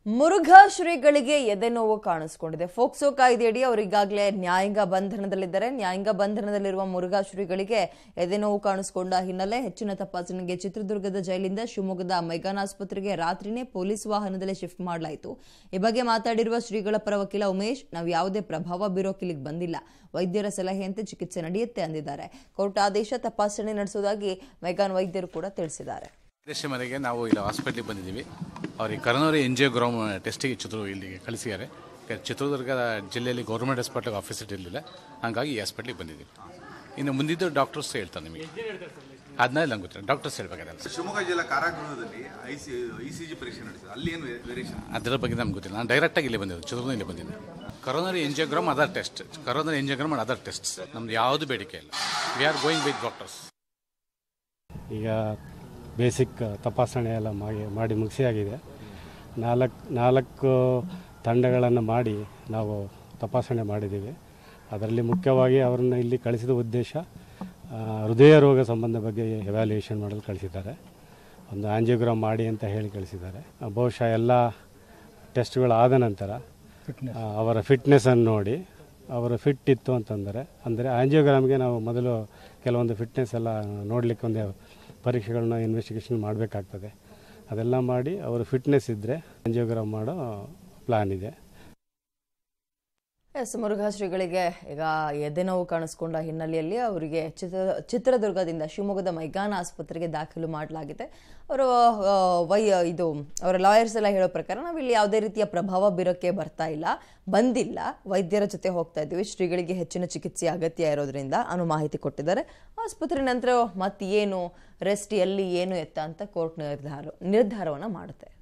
ಮುರುಘಾ ಶ್ರೀಗಳಿಗೆ ಎದೆ ನೋವು ಕಾಣಿಸ್ಕೊಂಡಿದೆ ಫೋಕ್ಸೋ ಕಾಯ್ದೆಯಡಿ ಅವರು ಈಗಾಗಲೇ ನ್ಯಾಯಾಂಗ ಬಂಧನದಲ್ಲಿದ್ದಾರೆ ನ್ಯಾಯಾಂಗ ಬಂಧನದಲ್ಲಿರುವ ಮುರುಘಾ ಶ್ರೀಗಳಿಗೆ ಎದೆ ನೋವು ಕಾಣಿಸಿಕೊಂಡ ಹಿನ್ನೆಲೆ ಹೆಚ್ಚಿನ ತಪಾಸಣೆಗೆ ಚಿತ್ರದುರ್ಗದ ಜೈಲಿಂದ ಶಿವಮೊಗ್ಗದ ಮೆಗಾನ್ ಆಸ್ಪತ್ರೆಗೆ ರಾತ್ರಿನೇ ಪೊಲೀಸ್ ವಾಹನದಲ್ಲಿ ಶಿಫ್ಟ್ ಮಾಡಲಾಯಿತು ಈ ಬಗ್ಗೆ ಮಾತಾಡಿರುವ ಶ್ರೀಗಳ ಪರ ವಕೀಲ ಉಮೇಶ್ ನಾವು ಯಾವುದೇ ಪ್ರಭಾವ ಬೀರೋಕೆ ಇಲ್ಲಿಗೆ ಬಂದಿಲ್ಲ ವೈದ್ಯರ ಸಲಹೆಯಂತೆ ಚಿಕಿತ್ಸೆ ನಡೆಯುತ್ತೆ ಅಂದಿದ್ದಾರೆ ಕೋರ್ಟ್ ಆದೇಶ ತಪಾಸಣೆ ನಡೆಸುವುದಾಗಿ ಮೆಗಾನ್ ವೈದ್ಯರು ಕೂಡ ತಿಳಿಸಿದ್ದಾರೆ ಆದೇಶ ಮೇರೆಗೆ ನಾವು ಇಲ್ಲಿ ಹಾಸ್ಪಿಟ್ಲಿಗೆ ಬಂದಿದ್ದೀವಿ ಅವರಿಗೆ ಕರೋನರಿ ಎಂಜಿಯೋಗ್ರಾಮ್ ಟೆಸ್ಟಿಗೆ ಚಿತ್ರ ಇಲ್ಲಿಗೆ ಕಳಿಸಿದ್ದಾರೆ ಯಾಕಂದ್ರೆ ಚಿತ್ರದುರ್ಗ ಜಿಲ್ಲೆಯಲ್ಲಿ ಗೌರ್ಮೆಂಟ್ ಹಾಸ್ಪಿಟ್ಲಿಗೆ ಆಫೀಸರ್ ಇರಲಿಲ್ಲ ಹಾಗಾಗಿ ಈ ಹಾಸ್ಪಿಟ್ಲಿಗೆ ಬಂದಿದ್ದೀವಿ ಇನ್ನು ಮುಂದಿದ್ದು ಡಾಕ್ಟರ್ಸ್ ಹೇಳ್ತಾರೆ ನಿಮಗೆ ಅದನ್ನ ನಂಗೆ ಗೊತ್ತಿಲ್ಲ ಡಾಕ್ಟರ್ಸ್ ಹೇಳ್ಬೇಕಾದ್ರೆ ಶಿವಮೊಗ್ಗ ಜಿಲ್ಲಾ ಕಾರಾಗೃಹದಲ್ಲಿ I C I C G ಪರೀಕ್ಷೆ ನಡೆಸಿದೆ ಅಲ್ಲಿ ಏನು ವೇರಿಯೇಷನ್ ಅದರ ಬಗ್ಗೆ ನಮ್ಗೆ ಗೊತ್ತಿಲ್ಲ ನಾನು ಡೈರೆಕ್ಟಾಗಿ ಇಲ್ಲಿ ಬಂದಿದ್ದೆ ಚಿತ್ರದುರ್ಗ ಇಲ್ಲಿ ಬಂದಿದ್ದೆ coronary angiogram other test coronary angiogram and other tests ನಮ್ದು ಯಾವುದು ಬೇಡಿಕೆ ಇಲ್ಲ we are going with doctors ಈಗ ಬೇಸಿಕ್ ತಪಾಸಣೆ ಎಲ್ಲ ಮಾಡಿ ಮಾಡಿ ಮುಗಿಸಿಯಾಗಿದೆ ನಾಲ್ಕು ನಾಲ್ಕು ತಂಡಗಳನ್ನು ಮಾಡಿ ನಾವು ತಪಾಸಣೆ ಮಾಡಿದ್ದೀವಿ ಅದರಲ್ಲಿ ಮುಖ್ಯವಾಗಿ ಅವರನ್ನು ಇಲ್ಲಿ ಕಳಿಸಿದ ಉದ್ದೇಶ ಆ, ಹೃದಯ ರೋಗ ಸಂಬಂಧ ಬಗ್ಗೆ ಎವ್ಯಾಲ್ಯೂಯೇಷನ್ ಮಾಡಲು ಕಳಿಸಿದ್ದಾರೆ ಒಂದು ಆಂಜಿಯೋಗ್ರಾಮ್ ಮಾಡಿ ಅಂತ ಹೇಳಿ ಕಳಿಸಿದ್ದಾರೆ ಆ, ಬಹುಶಃ ಎಲ್ಲ ಟೆಸ್ಟ್ಗಳು ಆದ ನಂತರ ಆ, ಅವರ ಫಿಟ್ನೆಸ್ಸನ್ನು ನೋಡಿ ಅವರು ಫಿಟ್ ಇತ್ತು ಅಂತಂದರೆ ಅಂದರೆ ಆಂಜಿಯೋಗ್ರಾಮ್ಗೆ ನಾವು ಮೊದಲು ಕೆಲವೊಂದು ಫಿಟ್ನೆಸ್ ಎಲ್ಲ ನೋಡಲಿಕ್ಕೆ ಒಂದು ಪರೀಕ್ಷೆಗಳನ್ನ ಇನ್ವೆಸ್ಟಿಗೇಷನ್ ಮಾಡಬೇಕಾಗ್ತದೆ ಅದೆಲ್ಲ ಮಾಡಿ ಅವರು ಫಿಟ್ನೆಸ್ ಇದ್ದರೆ ಆಂಜಿಯೋಗ್ರಾಮ್ ಮಾಡೋ ಪ್ಲಾನ್ ಇದೆ ಎಸ್ ಮುರುಘಾ ಶ್ರೀಗಳಿಗೆ ಈಗ ಎದೆ ನೋವು ಕಾಣಿಸ್ಕೊಂಡ ಹಿನ್ನೆಲೆಯಲ್ಲಿ ಅವರಿಗೆ ಚಿತ್ರ ಚಿತ್ರದುರ್ಗದಿಂದ ಶಿವಮೊಗ್ಗದ ಮೈಗಾನ ಆಸ್ಪತ್ರೆಗೆ ದಾಖಲು ಮಾಡಲಾಗಿದೆ ಅವರು ಆ, ವೈ ಇದು ಅವರ ಲಾಯರ್ಸ್ ಎಲ್ಲ ಹೇಳೋ ಪ್ರಕಾರ ನಾವಿಲ್ಲಿ ಯಾವುದೇ ರೀತಿಯ ಪ್ರಭಾವ ಬೀರೋಕ್ಕೆ ಬರ್ತಾ ಇಲ್ಲ ಬಂದಿಲ್ಲ ವೈದ್ಯರ ಜೊತೆ ಹೋಗ್ತಾ ಇದ್ದೀವಿ ಶ್ರೀಗಳಿಗೆ ಹೆಚ್ಚಿನ ಚಿಕಿತ್ಸೆ ಅಗತ್ಯ ಇರೋದ್ರಿಂದ ಅನ್ನೋ ಮಾಹಿತಿ ಕೊಟ್ಟಿದ್ದಾರೆ ಆಸ್ಪತ್ರೆ ನಂತರ ಮತ್ತೆ ಏನು ರೆಸ್ಟ್ ಎಲ್ಲಿ ಏನು ಎತ್ತ ಅಂತ ಕೋರ್ಟ್ ನಿರ್ಧಾರ ನಿರ್ಧಾರವನ್ನು ಮಾಡುತ್ತೆ